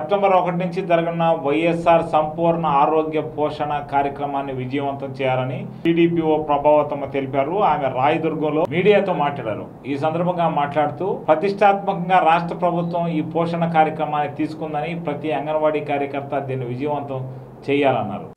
September ఒకటి నుంచి జరగనున్న వైఎస్ఆర్ సంపూర్ణ ఆరోగ్య పోషణ కార్యక్రమాన్ని విజయవంతం చేయాలని టీడీపీఓ ప్రభావతమ్మ తెలిపారు ఆమె రాయదుర్గంలో మీడియాతో మాట్లాడారు ఈ సందర్భంగా మాట్లాడుతూ ప్రతిష్టాత్మకంగా రాష్ట్ర ప్రభుత్వం ఈ పోషణ కార్యక్రమాన్ని తీసుకుందని ప్రతి అంగన్వాడీ కార్యకర్త దీన్ని విజయవంతం చేయాలన్నారు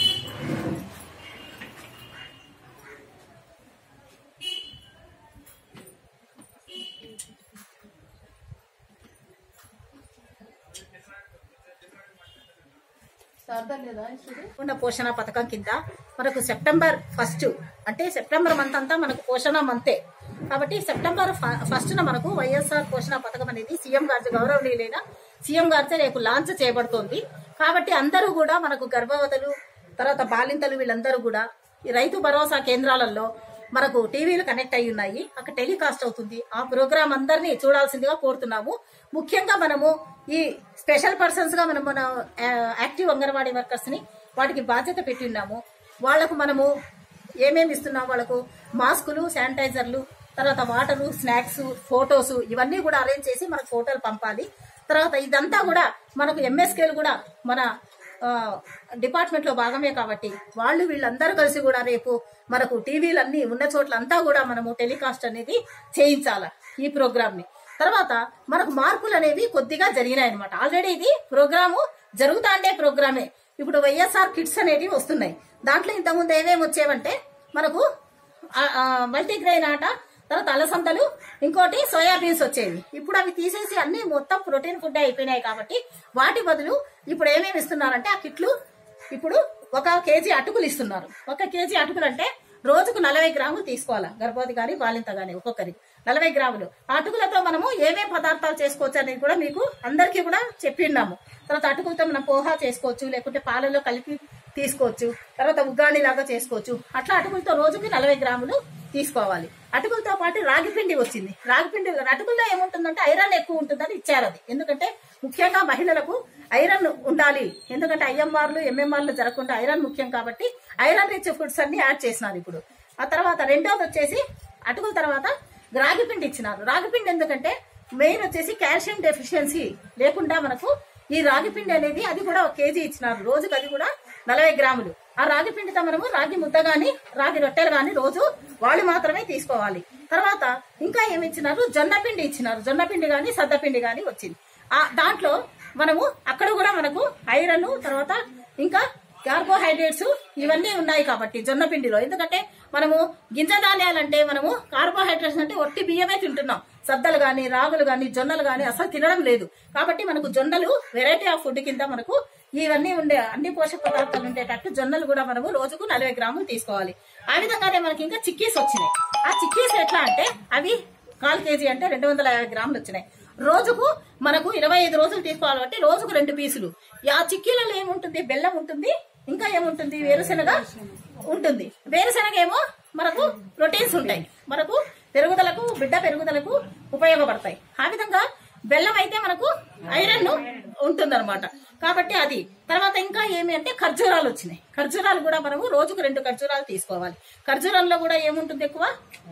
ఉన్న పోషణ పథకం కింద మనకు సెప్టెంబర్ ఫస్ట్ అంటే సెప్టెంబర్ మంత్ అంతా మనకు పోషణ మంతే కాబట్టి సెప్టెంబర్ ఫస్ట్ మనకు వైఎస్ఆర్ పోషణ పథకం అనేది సీఎం గారి గౌరవనీయులైన సీఎం గారితో రేపు లాంచ్ చేయబడుతోంది కాబట్టి అందరూ కూడా మనకు గర్భవతులు తర్వాత బాలింతలు వీళ్ళందరూ కూడా ఈ రైతు భరోసా కేంద్రాలలో మనకు టీవీలు కనెక్ట్ అయి ఉన్నాయి అక్కడ టెలికాస్ట్ అవుతుంది ఆ ప్రోగ్రామ్ అందరినీ చూడాల్సిందిగా కోరుతున్నాము ముఖ్యంగా మనము ఈ స్పెషల్ పర్సన్స్ గా మనం మన ఆ, యాక్టివ్ అంగన్వాడీ వర్కర్స్ ని వాటికి బాధ్యత పెట్టి ఉన్నాము వాళ్లకు మనము ఏమేమి ఇస్తున్నాం వాళ్ళకు మాస్కులు శానిటైజర్లు తర్వాత వాటరు స్నాక్స్ ఫొటోస్ ఇవన్నీ కూడా అరేంజ్ చేసి మనకు ఫోటోలు పంపాలి తర్వాత ఇదంతా కూడా మనకు ఎంఎస్కేలు కూడా మన డిపార్ట్మెంట్ లో భాగమే కాబట్టి వాళ్ళు వీళ్ళందరూ కలిసి కూడా రేపు మనకు టీవీలన్నీ ఉన్న చోట్ల అంతా కూడా మనము టెలికాస్ట్ అనేది చేయించాల ఈ ప్రోగ్రామ్ ని తర్వాత మనకు మార్పులు అనేవి కొద్దిగా జరిగినాయి అనమాట ఆల్రెడీ ఇది ప్రోగ్రాము జరుగుతా అంటే ప్రోగ్రామే ఇప్పుడు వైఎస్ఆర్ కిట్స్ అనేవి వస్తున్నాయి దాంట్లో ఇంతకుముందు ఏమేమి వచ్చేవంటే మనకు మల్టీగ్రెయిన్ ఆట తర్వాత అలసందలు ఇంకోటి సోయాబీన్స్ వచ్చేవి ఇప్పుడు అవి తీసేసి అన్ని మొత్తం ప్రోటీన్ ఫుడ్ అయిపోయినాయి కాబట్టి వాటి బదులు ఇప్పుడు ఏమేమి ఇస్తున్నారంటే ఆ కిట్లు ఇప్పుడు ఒక కేజీ అటుకులు ఇస్తున్నారు ఒక కేజీ అటుకులు అంటే రోజుకు నలభై గ్రాములు తీసుకోవాలా గర్భవతి కానీ బాలింత కానీ ఒక్కొక్కరికి నలభై గ్రాములు ఆ అటుకులతో మనము ఏమేం పదార్థాలు చేసుకోవచ్చు అనేది కూడా మీకు అందరికీ కూడా చెప్పిన్నాము తర్వాత అటుకులతో మనం పోహా చేసుకోవచ్చు లేకుంటే పాలలో కలిపి తీసుకోవచ్చు తర్వాత ఉగ్గాని లాగా చేసుకోవచ్చు అట్లా అటుకులతో రోజుకి నలభై గ్రాములు తీసుకోవాలి అటుకులతో పాటు రాగిపిండి వచ్చింది రాగిపిండి అటుకుల్లో ఏముంటుందంటే ఐరన్ ఎక్కువ ఉంటుందని ఇచ్చారు అది ఎందుకంటే ముఖ్యంగా మహిళలకు ఐరన్ ఉండాలి ఎందుకంటే ఐఎంఆర్లు ఎంఎంఆర్లు జరగకుండా ఐరన్ ముఖ్యం కాబట్టి ఐరన్ రిచ్ ఫుడ్స్ అన్ని యాడ్ చేసినారు ఇప్పుడు ఆ తర్వాత రెండోది వచ్చేసి అటుకుల తర్వాత రాగిపిండి ఇచ్చినారు రాగిపిండి ఎందుకంటే మెయిన్ వచ్చేసి కాల్షియం డెఫిషియన్సీ లేకుండా మనకు ఈ రాగిపిండి అనేది అది కూడా ఒక కేజీ ఇచ్చినారు రోజుకి అది కూడా నలభై గ్రాములు ఆ రాగి పిండితో మనము రాగి ముద్ద గాని రాగి రొట్టెలు గాని రోజు వాళ్ళు మాత్రమే తీసుకోవాలి తర్వాత ఇంకా ఏమి ఇచ్చినారు జొన్న పిండి ఇచ్చినారు జొన్న పిండి గాని సద్ద పిండి గాని వచ్చింది ఆ దాంట్లో మనము అక్కడ కూడా మనకు ఐరన్ తర్వాత ఇంకా కార్బోహైడ్రేట్స్ ఇవన్నీ ఉన్నాయి కాబట్టి జొన్న పిండిలో ఎందుకంటే మనము గింజ ధాన్యాలంటే మనము కార్బోహైడ్రేట్స్ అంటే ఒట్టి బియ్యమే తింటున్నాం సద్దలు గాని రాగులు గాని జొన్నలు గాని అసలు తినడం లేదు కాబట్టి మనకు జొన్నలు వెరైటీ ఆఫ్ ఫుడ్ కింద మనకు ఇవన్నీ ఉండే అన్ని పోషక పదార్థాలు ఉండేటట్టు జొన్నలు కూడా మనము రోజుకు నలభై గ్రాములు తీసుకోవాలి ఆ విధంగానే మనకి ఇంకా చిక్కీస్ వచ్చినాయి ఆ చిక్కీస్ ఎట్లా అంటే అవి కాల్ కేజీ అంటే రెండు వందల యాభై గ్రాములు వచ్చినాయి రోజుకు మనకు ఇరవై ఐదు రోజులు తీసుకోవాలి కాబట్టి రోజుకు రెండు పీసులు ఆ చిక్కీలలో ఏముంటుంది బెల్లం ఉంటుంది ఇంకా ఏముంటుంది వేరుశెనగ ఉంటుంది వేరుశెనగ ఏమో మనకు ప్రోటీన్స్ ఉంటాయి మనకు పెరుగుదలకు బిడ్డ పెరుగుదలకు ఉపయోగపడతాయి ఆ విధంగా బెల్లం అయితే మనకు ఐరన్ ఉంటుందన్నమాట కాబట్టి అది తర్వాత ఇంకా ఏమి అంటే ఖర్జూరాలు వచ్చినాయి ఖర్జూరాలు కూడా మనము రోజుకు రెండు ఖర్జూరాలు తీసుకోవాలి ఖర్జూరంలో కూడా ఏముంటుంది ఎక్కువ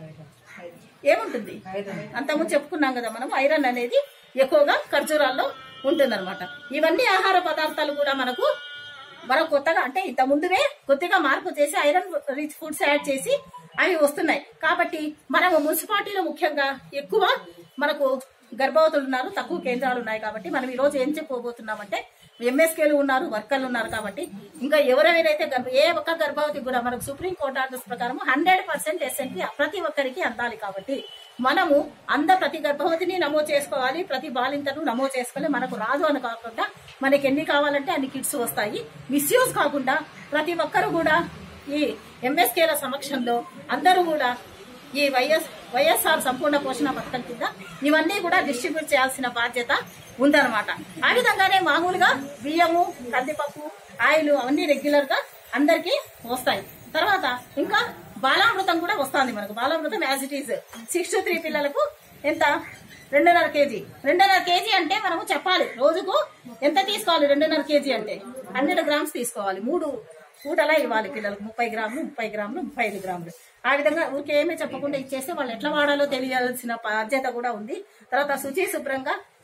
ఏముంటుంది అంతకుముందు చెప్పుకున్నాం కదా మనం ఐరన్ అనేది ఎక్కువగా ఖర్జూరాల్లో ఉంటుందన్నమాట ఇవన్నీ ఆహార పదార్థాలు కూడా మనకు మనం కొత్తగా అంటే ఇంత ముందునే కొద్దిగా మార్పు చేసి ఐరన్ రిచ్ ఫుడ్స్ యాడ్ చేసి అవి వస్తున్నాయి కాబట్టి మనము మున్సిపాలిటీలో ముఖ్యంగా ఎక్కువ మనకు గర్భవతులు ఉన్నారు తక్కువ కేంద్రాలు ఉన్నాయి కాబట్టి మనం ఈ రోజు ఏం చెప్పుకోబోతున్నామంటే ఎంఎస్కేలు ఉన్నారు వర్కర్లు ఉన్నారు కాబట్టి ఇంకా ఎవరెవరైతే గర్భ ఏ ఒక్క గర్భవతి కూడా మనకు సుప్రీం కోర్టు ఆర్డర్స్ ప్రకారం హండ్రెడ్ పర్సెంట్ ఎస్ఎన్పి ప్రతి ఒక్కరికి అందాలి కాబట్టి మనము అంద ప్రతి గర్భవతిని నమోదు చేసుకోవాలి ప్రతి బాలింతను నమోదు చేసుకోవాలి మనకు రాదు అని కాకుండా మనకి ఎన్ని కావాలంటే అన్ని కిట్స్ వస్తాయి మిస్యూజ్ కాకుండా ప్రతి ఒక్కరు కూడా ఈ ఎంఎస్కేల సమక్షంలో అందరూ కూడా ఈ వైఎస్ వైఎస్ఆర్ సంపూర్ణ పోషణ పథకం కింద ఇవన్నీ కూడా డిస్ట్రిబ్యూట్ చేయాల్సిన బాధ్యత ఉందన్నమాట ఆ విధంగానే మామూలుగా బియ్యము కందిపప్పు ఆయిల్ అవన్నీ రెగ్యులర్ గా అందరికి వస్తాయి తర్వాత ఇంకా బాలామృతం కూడా వస్తుంది మనకు Balamrutham as it is six to three పిల్లలకు ఎంత రెండున్నర కేజీ రెండున్నర కేజీ అంటే మనము చెప్పాలి రోజుకు ఎంత తీసుకోవాలి రెండున్నర కేజీ అంటే హండ్రెడ్ గ్రామ్స్ తీసుకోవాలి మూడు పూటలా ఇవ్వాలి పిల్లలకు ముప్పై గ్రాములు ముప్పై గ్రాములు ముప్పై ఐదు గ్రాములు ఆ విధంగా ఊరికే ఏమీ చెప్పకుండా ఇచ్చేస్తే వాళ్ళు ఎట్లా వాడాలో తెలియాల్సిన బాధ్యత కూడా ఉంది తర్వాత శుచి శుభ్రంగా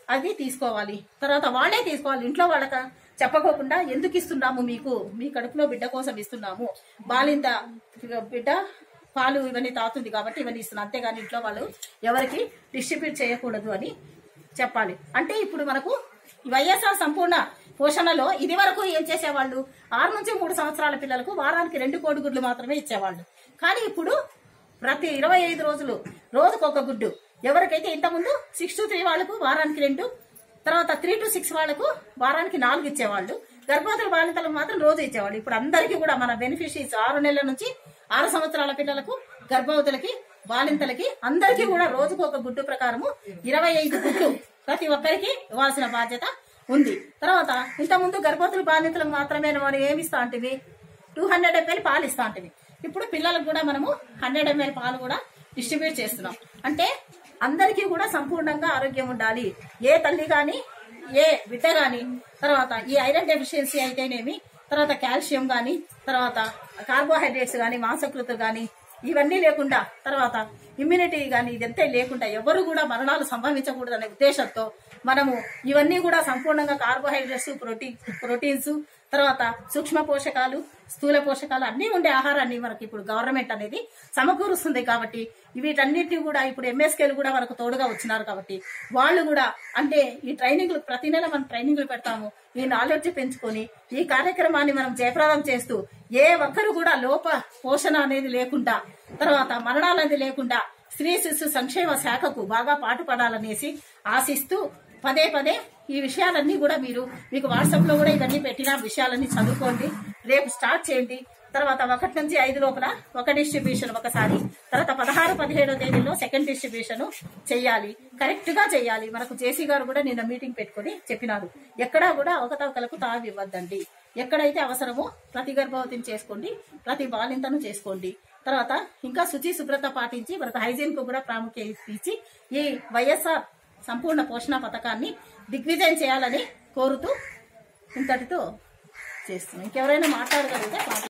అది తీసుకోవాలి తర్వాత వాళ్ళే తీసుకోవాలి ఇంట్లో వాళ్ళక చెప్పకోకుండా ఎందుకు ఇస్తున్నాము మీకు మీ కడుపులో బిడ్డ కోసం ఇస్తున్నాము బాలింత బిడ్డ పాలు ఇవన్నీ తాగుతుంది కాబట్టి ఇవన్నీ ఇస్తున్నాం అంతేగాని ఇంట్లో వాళ్ళు ఎవరికి డిస్ట్రిబ్యూట్ చేయకూడదు అని చెప్పాలి అంటే ఇప్పుడు మనకు వైఎస్ఆర్ సంపూర్ణ పోషణలో ఇది వరకు ఏం చేసేవాళ్ళు ఆరు నుంచి మూడు సంవత్సరాల పిల్లలకు వారానికి రెండు కోడిగుడ్లు మాత్రమే ఇచ్చేవాళ్ళు కానీ ఇప్పుడు ప్రతి ఇరవై ఐదు రోజులు రోజుకు ఒక గుడ్డు ఎవరికైతే ఇంతకుముందు సిక్స్ టు త్రీ వాళ్ళకు వారానికి రెండు తర్వాత త్రీ టు సిక్స్ వాళ్ళకు వారానికి నాలుగు ఇచ్చేవాళ్ళు గర్భవతుల బాలింతలకు మాత్రం రోజు ఇచ్చేవాళ్ళు ఇప్పుడు అందరికీ కూడా మన బెనిఫిషరీస్ ఆరు నెలల నుంచి ఆరు సంవత్సరాల పిల్లలకు గర్భవతులకి బాలింతలకి అందరికీ కూడా రోజుకు ఒక గుడ్డు ప్రకారము ఇరవై ఐదు గుడ్లు ప్రతి ఒక్కరికి ఇవ్వాల్సిన బాధ్యత ఉంది తర్వాత ఇంతకుముందు గర్భవతుల బాలింతలకు మాత్రమే మనం ఏమి ఇస్తా అంటివి టూ హండ్రెడ్ ఎంఎల్ పాలు ఇస్తా అంటివి ఇప్పుడు పిల్లలకు కూడా మనము హండ్రెడ్ ఎంఎల్ పాలు కూడా డిస్ట్రిబ్యూట్ చేస్తున్నాం అంటే అందరికీ కూడా సంపూర్ణంగా ఆరోగ్యం ఉండాలి ఏ తల్లి గాని ఏ బిడ్డ గాని తర్వాత ఈ ఐరన్ డెఫిషియన్సీ అయితేనేమి తర్వాత కాల్షియం గాని తర్వాత కార్బోహైడ్రేట్స్ గాని మాంసకృతులు గాని ఇవన్నీ లేకుండా తర్వాత ఇమ్యూనిటీ గాని ఇదంతా లేకుండా ఎవరు కూడా మరణాలు సంభవించకూడదు అనే ఉద్దేశంతో మనము ఇవన్నీ కూడా సంపూర్ణంగా కార్బోహైడ్రేట్స్ ప్రోటీన్ ప్రోటీన్స్ తర్వాత సూక్ష్మ పోషకాలు స్థూల పోషకాలు అన్ని ఉండే ఆహారాన్ని మనకి ఇప్పుడు గవర్నమెంట్ అనేది సమకూరుస్తుంది కాబట్టి వీటన్నిటిని కూడా ఇప్పుడు ఎంఎస్కేలు కూడా మనకు తోడుగా వచ్చినారు కాబట్టి వాళ్ళు కూడా అంటే ఈ ట్రైనింగ్లు ప్రతి నెల మనం ట్రైనింగ్లు పెడతాము ఈ నాలెడ్జ్ పెంచుకొని ఈ కార్యక్రమాన్ని మనం జయప్రదం చేస్తూ ఏ ఒక్కరు కూడా లోప పోషణ అనేది లేకుండా తర్వాత మరణాలు అనేది లేకుండా స్త్రీ శిశు సంక్షేమ శాఖకు బాగా పాటుపడాలనేసి ఆశిస్తూ పదే పదే ఈ విషయాలన్నీ కూడా మీరు మీకు వాట్సాప్ లో కూడా ఇవన్నీ పెట్టిన విషయాలన్నీ చదువుకోండి రేపు స్టార్ట్ చేయండి తర్వాత ఒకటి నుంచి ఐదు లోపల ఒక డిస్ట్రిబ్యూషన్ ఒకసారి తర్వాత పదహారు పదిహేడో తేదీలో సెకండ్ డిస్ట్రిబ్యూషన్ చెయ్యాలి కరెక్ట్ గా చెయ్యాలి మనకు జేసీ గారు కూడా నిన్న మీటింగ్ పెట్టుకుని చెప్పినారు ఎక్కడా కూడా అవకతవకలకు తావి ఇవ్వద్దండి ఎక్కడైతే అవసరమో ప్రతి గర్భవతిని చేసుకోండి ప్రతి బాలింతను చేసుకోండి తర్వాత ఇంకా శుచి శుభ్రత పాటించి మనకు హైజీన్ కు కూడా ప్రాముఖ్యత ఇచ్చి ఈ వైఎస్ఆర్ సంపూర్ణ పోషణ పథకాన్ని దిగ్విజయం చేయాలని కోరుతూ ఇంతటితో చేస్తున్నాం ఇంకెవరైనా మాట్లాడగలిగితే మాట్లాడండి.